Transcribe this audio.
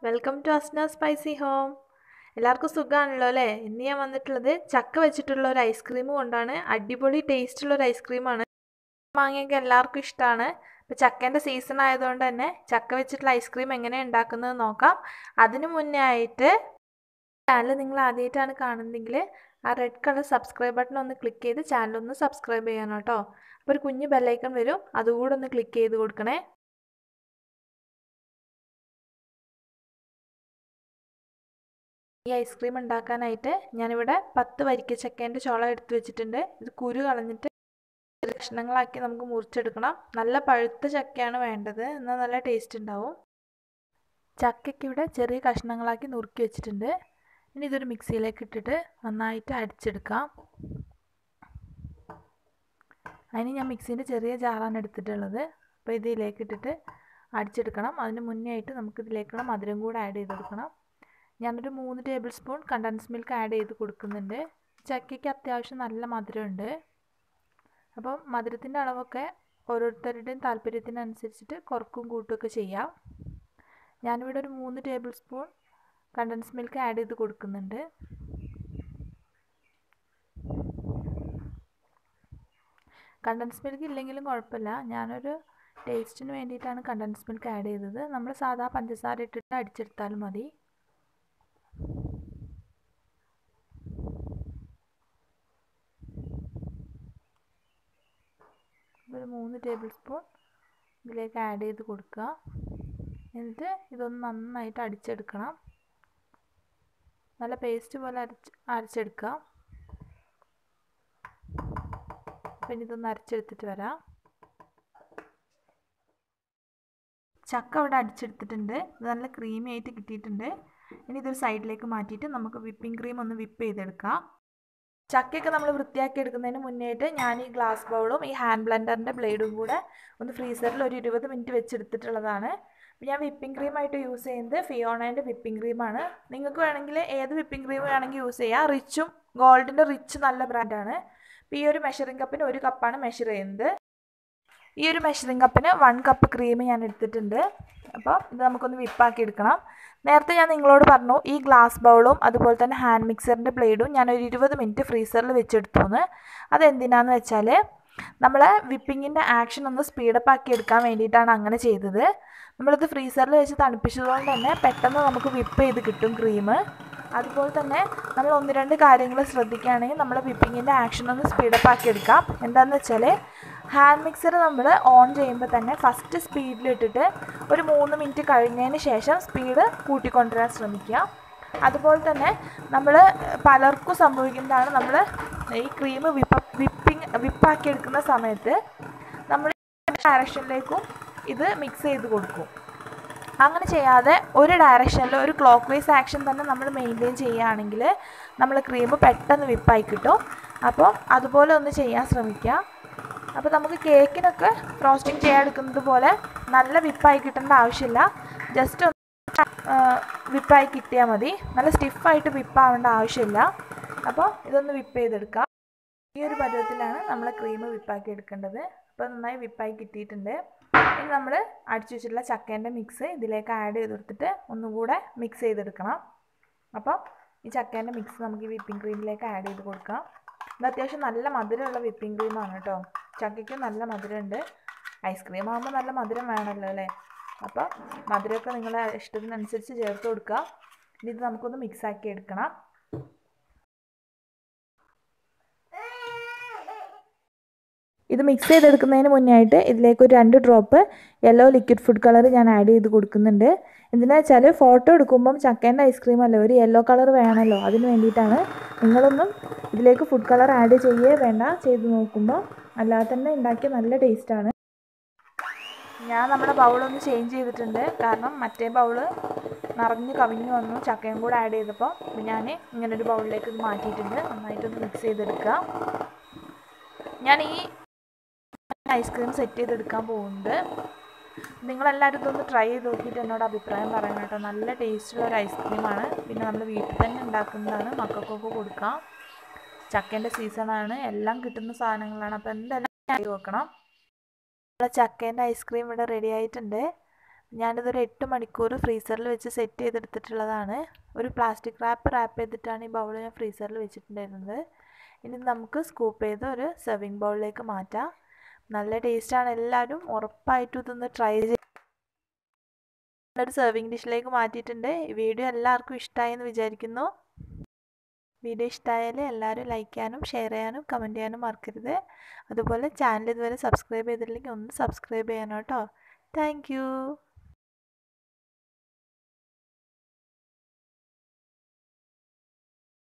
welcome to Asna spicy home എല്ലാവർക്കും സുഖമാണല്ലോ അല്ലേ ഇന്ന് ഞാൻ വന്നിട്ടുള്ളത് ചക്ക വെച്ചിട്ടുള്ള ഒരു ഐസ്ക്രീം കൊണ്ടാണ് അടിപൊളി ടേസ്റ്റുള്ള ഒരു ഐസ്ക്രീമാണ് മാങ്ങയൊക്കെ എല്ലാവർക്കും ഇഷ്ടമാണ് ഇപ്പോൾ ചക്കേൻ്റെ സീസൺ ആയതുകൊണ്ട് തന്നെ ചക്ക വെച്ചിട്ടുള്ള ഐസ്ക്രീം എങ്ങനെയാണ് ഉണ്ടാക്കുന്നത് നോക്കാം അതിനു മുന്നേ ആയിട്ട് ചാനൽ നിങ്ങൾ ആദ്യമായിട്ടാണ് കാണുന്നതെങ്കിൽ ആ റെഡ് കളർ സബ്സ്ക്രൈബ് ബട്ടൺ ഒന്ന് ക്ലിക്ക് ചെയ്ത് ചാനൽ ഒന്ന് സബ്സ്ക്രൈബ് ചെയ്യണം കേട്ടോ അപ്പോൾ ഒരു കുഞ്ഞ് ബെല്ലൈക്കൺ വരും അതുകൂടെ ഒന്ന് ക്ലിക്ക് ചെയ്ത് കൊടുക്കണേ ഈ ഐസ്ക്രീം ഉണ്ടാക്കാനായിട്ട് ഞാനിവിടെ പത്ത് വരിക്കച്ചക്കേൻ്റെ ചോള എടുത്ത് വെച്ചിട്ടുണ്ട് ഇത് കുരു കളഞ്ഞിട്ട് കഷ്ണങ്ങളാക്കി നമുക്ക് മുറിച്ചെടുക്കണം നല്ല പഴുത്ത ചക്കയാണ് വേണ്ടത് എന്നാൽ നല്ല ടേസ്റ്റ് ഉണ്ടാവും ചക്കയ്ക്ക് ഇവിടെ ചെറിയ കഷ്ണങ്ങളാക്കി നുറുക്കി വെച്ചിട്ടുണ്ട് ഇനി ഇതൊരു മിക്സിയിലേക്ക് ഇട്ടിട്ട് നന്നായിട്ട് അടിച്ചെടുക്കാം അതിന് ഞാൻ മിക്സീൻ്റെ ചെറിയ ജാറാണ് എടുത്തിട്ടുള്ളത് അപ്പോൾ ഇതിലേക്ക് ഇട്ടിട്ട് അടിച്ചെടുക്കണം അതിന് മുന്നേ ആയിട്ട് നമുക്ക് ഇതിലേക്കുള്ള മധുരം കൂടെ ആഡ് ചെയ്ത് കൊടുക്കണം ഞാനൊരു മൂന്ന് table spoon condensed milk add ചെയ്ത് കൊടുക്കുന്നുണ്ട് ചക്കയ്ക്ക് അത്യാവശ്യം നല്ല മധുരമുണ്ട് അപ്പം മധുരത്തിൻ്റെ അളവൊക്കെ ഓരോരുത്തരുടെയും താല്പര്യത്തിനനുസരിച്ചിട്ട് കുറക്കും കൂട്ടുമൊക്കെ ചെയ്യാം ഞാനിവിടെ ഒരു മൂന്ന് table spoon condensed milk add ചെയ്ത് കൊടുക്കുന്നുണ്ട് കണ്ടൻസ് മിൽക്ക് ഇല്ലെങ്കിലും കുഴപ്പമില്ല ഞാനൊരു ടേസ്റ്റിന് വേണ്ടിയിട്ടാണ് കണ്ടൻസ് മിൽക്ക് ആഡ് ചെയ്തത് നമ്മൾ സാധാ പഞ്ചസാര ഇട്ടിട്ട് അടിച്ചെടുത്താലും മതി ഒരു മൂന്ന് ടേബിൾ സ്പൂൺ ഇതിലേക്ക് ആഡ് ചെയ്ത് കൊടുക്കുക എന്നിട്ട് ഇതൊന്ന് നന്നായിട്ട് അടിച്ചെടുക്കണം നല്ല പേസ്റ്റ് പോലെ അരച്ച് അരച്ചെടുക്കുക പിന്നെ ഇതൊന്ന് അരച്ചെടുത്തിട്ട് വരാം ചക്ക അവിടെ അടിച്ചെടുത്തിട്ടുണ്ട് ഇത് നല്ല ക്രീമി ആയിട്ട് കിട്ടിയിട്ടുണ്ട് ഇനി ഇതൊരു സൈഡിലേക്ക് മാറ്റിയിട്ട് നമുക്ക് വിപ്പിംഗ് ക്രീം ഒന്ന് വിപ്പ് ചെയ്തെടുക്കാം ചക്കയൊക്കെ നമ്മൾ വൃത്തിയാക്കി എടുക്കുന്നതിന് മുന്നേയായിട്ട് ഞാൻ ഈ ഗ്ലാസ് ബൗളും ഈ ഹാൻഡ് ബ്ലെൻഡറിൻ്റെ ബ്ലേഡും കൂടെ ഒന്ന് ഫ്രീസറിൽ ഒരു ഇരുപത് മിനിറ്റ് വെച്ചെടുത്തിട്ടുള്ളതാണ് ഞാൻ വിപ്പിംഗ് ക്രീമായിട്ട് യൂസ് ചെയ്യുന്നത് ഫിയോണേൻ്റെ വിപ്പിംഗ് ക്രീമാണ് നിങ്ങൾക്ക് വേണമെങ്കിൽ ഏത് വിപ്പിംഗ് ക്രീം വേണമെങ്കിൽ യൂസ് ചെയ്യാം റിച്ചും ഗോൾഡിൻ്റെ റിച്ച് നല്ല ബ്രാൻഡാണ് അപ്പോൾ ഈ ഒരു മെഷറിംഗ് കപ്പിന് ഒരു കപ്പാണ് മെഷർ ചെയ്യുന്നത് ഈ ഒരു മെഷറിംഗ് കപ്പിന് വൺ കപ്പ് ക്രീം ഞാൻ എടുത്തിട്ടുണ്ട് അപ്പോൾ ഇത് നമുക്കൊന്ന് വിപ്പാക്കി എടുക്കണം നേരത്തെ ഞാൻ നിങ്ങളോട് പറഞ്ഞു ഈ ഗ്ലാസ് ബൗളും അതുപോലെ തന്നെ ഹാൻഡ് മിക്സറിൻ്റെ ബ്ലേഡും ഞാൻ ഒരു ഇരുപത് മിനിറ്റ് ഫ്രീസറിൽ വെച്ചെടുത്തു എന്ന് അതെന്തിനാന്ന് വെച്ചാൽ നമ്മൾ വിപ്പിങ്ങിൻ്റെ ആക്ഷൻ ഒന്ന് സ്പീഡപ്പ് ആക്കി എടുക്കാൻ വേണ്ടിയിട്ടാണ് അങ്ങനെ ചെയ്തത് നമ്മളിത് ഫ്രീസറിൽ വെച്ച് തണുപ്പിച്ചതുകൊണ്ട് തന്നെ പെട്ടെന്ന് നമുക്ക് വിപ്പ് ചെയ്ത് കിട്ടും ക്രീം അതുപോലെ തന്നെ നമ്മൾ ഒന്ന് രണ്ട് കാര്യങ്ങൾ ശ്രദ്ധിക്കുകയാണെങ്കിൽ നമ്മൾ വിപ്പിങ്ങിൻ്റെ ആക്ഷൻ ഒന്ന് സ്പീഡപ്പ് ആക്കി എടുക്കാം എന്താണെന്ന് വെച്ചാൽ ഹാൻഡ് മിക്സർ നമ്മൾ ഓൺ ചെയ്യുമ്പോൾ തന്നെ ഫസ്റ്റ് സ്പീഡിലിട്ടിട്ട് ഒരു മൂന്ന് മിനിറ്റ് കഴിഞ്ഞതിന് ശേഷം സ്പീഡ് കൂട്ടിക്കൊണ്ടുവരാൻ ശ്രമിക്കുക അതുപോലെ തന്നെ നമ്മൾ പലർക്കും സംഭവിക്കുന്നതാണ് നമ്മൾ ഈ ക്രീം വിപ്പ വിപ്പിങ് വിപ്പാക്കി എടുക്കുന്ന സമയത്ത് നമ്മൾ ഡയറക്ഷനിലേക്കും ഇത് മിക്സ് ചെയ്ത് കൊടുക്കും അങ്ങനെ ചെയ്യാതെ ഒരു ഡയറക്ഷനിൽ ഒരു ക്ലോക്ക് വൈസ് ആക്ഷൻ തന്നെ നമ്മൾ മെയിൻറ്റെയിൻ ചെയ്യുകയാണെങ്കിൽ നമ്മൾ ക്രീം പെട്ടെന്ന് വിപ്പായി കിട്ടും അപ്പോൾ അതുപോലെ ഒന്ന് ചെയ്യാൻ ശ്രമിക്കുക അപ്പോൾ നമുക്ക് കേക്കിനൊക്കെ ഫ്രോസ്റ്റിംഗ് ചെയ്യാൻ എടുക്കുന്നത് പോലെ നല്ല വിപ്പായി കിട്ടേണ്ട ആവശ്യമില്ല ജസ്റ്റ് ഒന്ന് വിപ്പായി കിട്ടിയാൽ മതി നല്ല സ്റ്റിഫായിട്ട് വിപ്പാവേണ്ട ആവശ്യമില്ല അപ്പോൾ ഇതൊന്ന് വിപ്പ് ചെയ്തെടുക്കാം ഈ ഒരു പരുവത്തിലാണ് നമ്മൾ ക്രീം വിപ്പാക്കി എടുക്കേണ്ടത് അപ്പോൾ നന്നായി വിപ്പായി കിട്ടിയിട്ടുണ്ട് ഇനി നമ്മൾ അടിച്ചു വെച്ചിട്ടുള്ള ചക്കേൻ്റെ മിക്സ് ഇതിലേക്ക് ആഡ് ചെയ്ത് കൊടുത്തിട്ട് ഒന്നുകൂടെ മിക്സ് ചെയ്തെടുക്കണം അപ്പോൾ ഈ ചക്കേൻ്റെ മിക്സ് നമുക്ക് ഈ വിപ്പിംഗ് ക്രീമിലേക്ക് ആഡ് ചെയ്ത് കൊടുക്കാം ഇത് അത്യാവശ്യം നല്ല മധുരമുള്ള വിപ്പിംഗ് ക്രീമാണ് കേട്ടോ ചക്കയ്ക്ക് നല്ല മധുരമുണ്ട് ഐസ്ക്രീം ആകുമ്പോൾ നല്ല മധുരം വേണമല്ലോ അല്ലേ അപ്പോൾ മധുരമൊക്കെ നിങ്ങളുടെ ഇഷ്ടത്തിനനുസരിച്ച് ചേർത്ത് കൊടുക്കുക ഇനി ഇത് നമുക്കൊന്ന് മിക്സാക്കി എടുക്കണം ഇത് മിക്സ് ചെയ്തെടുക്കുന്നതിന് മുന്നേ ആയിട്ട് ഇതിലേക്ക് ഒരു രണ്ട് drop yellow liquid food colour ഞാൻ ആഡ് ചെയ്ത് കൊടുക്കുന്നുണ്ട് എന്തിനാ വെച്ചാൽ ഫോട്ടോ എടുക്കുമ്പം ചക്കേൻ്റെ ഐസ്ക്രീം അല്ലേ ഒരു യെല്ലോ കളർ വേണമല്ലോ അതിന് വേണ്ടിയിട്ടാണ് നിങ്ങളൊന്നും ഇതിലേക്ക് ഫുഡ് കളർ ആഡ് ചെയ്യേ വേണ്ട ചെയ്ത് നോക്കുമ്പോൾ അല്ലാതെ തന്നെ ഉണ്ടാക്കിയ നല്ല ടേസ്റ്റാണ് ഞാൻ നമ്മുടെ ബൗളൊന്ന് ചേഞ്ച് ചെയ്തിട്ടുണ്ട് കാരണം മറ്റേ ബൗള് നിറഞ്ഞ് കവിഞ്ഞ് വന്നു ചക്കയും കൂടെ ആഡ് ചെയ്തപ്പോൾ ഞാൻ ഇങ്ങനൊരു ബൗളിലേക്ക് ഇത് മാറ്റിയിട്ടുണ്ട് നന്നായിട്ടൊന്ന് മിക്സ് ചെയ്തെടുക്കുക ഞാൻ ഈ ഐസ്ക്രീം സെറ്റ് ചെയ്തെടുക്കാൻ പോകുന്നുണ്ട് നിങ്ങളെല്ലാവരും ഇതൊന്ന് ട്രൈ ചെയ്ത് നോക്കിയിട്ട് എന്നോട് അഭിപ്രായം പറയണം കേട്ടോ നല്ല ടേസ്റ്റുള്ള ഒരു ഐസ്ക്രീമാണ് പിന്നെ നമ്മൾ വീട്ടിൽ തന്നെ ഉണ്ടാക്കുന്നതാണ് മക്കൾക്കൊക്കെ കൊടുക്കാം ചക്കേൻ്റെ സീസണാണ് എല്ലാം കിട്ടുന്ന സാധനങ്ങളാണ് അപ്പോൾ എന്തായാലും നോക്കണം നമ്മളെ ചക്കേൻ്റെ ഐസ്ക്രീം ഇവിടെ റെഡി ആയിട്ടുണ്ട് ഞാനിതൊരു എട്ട് മണിക്കൂർ ഫ്രീസറിൽ വെച്ച് സെറ്റ് ചെയ്തെടുത്തിട്ടുള്ളതാണ് ഒരു പ്ലാസ്റ്റിക് റാപ്പ് റാപ്പ് ചെയ്തിട്ടാണ് ഈ ബൗൾ ഞാൻ ഫ്രീസറിൽ വെച്ചിട്ടുണ്ടായിരുന്നത് ഇനി നമുക്ക് സ്കൂപ്പ് ചെയ്ത് ഒരു സെർവിങ് ബൗളിലേക്ക് മാറ്റാം നല്ല ടേസ്റ്റാണ് എല്ലാവരും ഉറപ്പായിട്ടും ഇതൊന്ന് ട്രൈ ചെയ്ത് ഒരു സെർവിങ് ഡിഷിലേക്ക് മാറ്റിയിട്ടുണ്ട് ഈ വീഡിയോ എല്ലാവർക്കും ഇഷ്ടമായി എന്ന് വിചാരിക്കുന്നു വീഡിയോ ഇഷ്ടമായാൽ എല്ലാവരും ലൈക്ക് ചെയ്യാനും ഷെയർ ചെയ്യാനും കമൻറ്റ് ചെയ്യാനും മറക്കരുത് അതുപോലെ ചാനൽ ഇതുവരെ സബ്സ്ക്രൈബ് ചെയ്തിട്ടില്ലെങ്കിൽ ഒന്ന് സബ്സ്ക്രൈബ് ചെയ്യണം കേട്ടോ താങ്ക്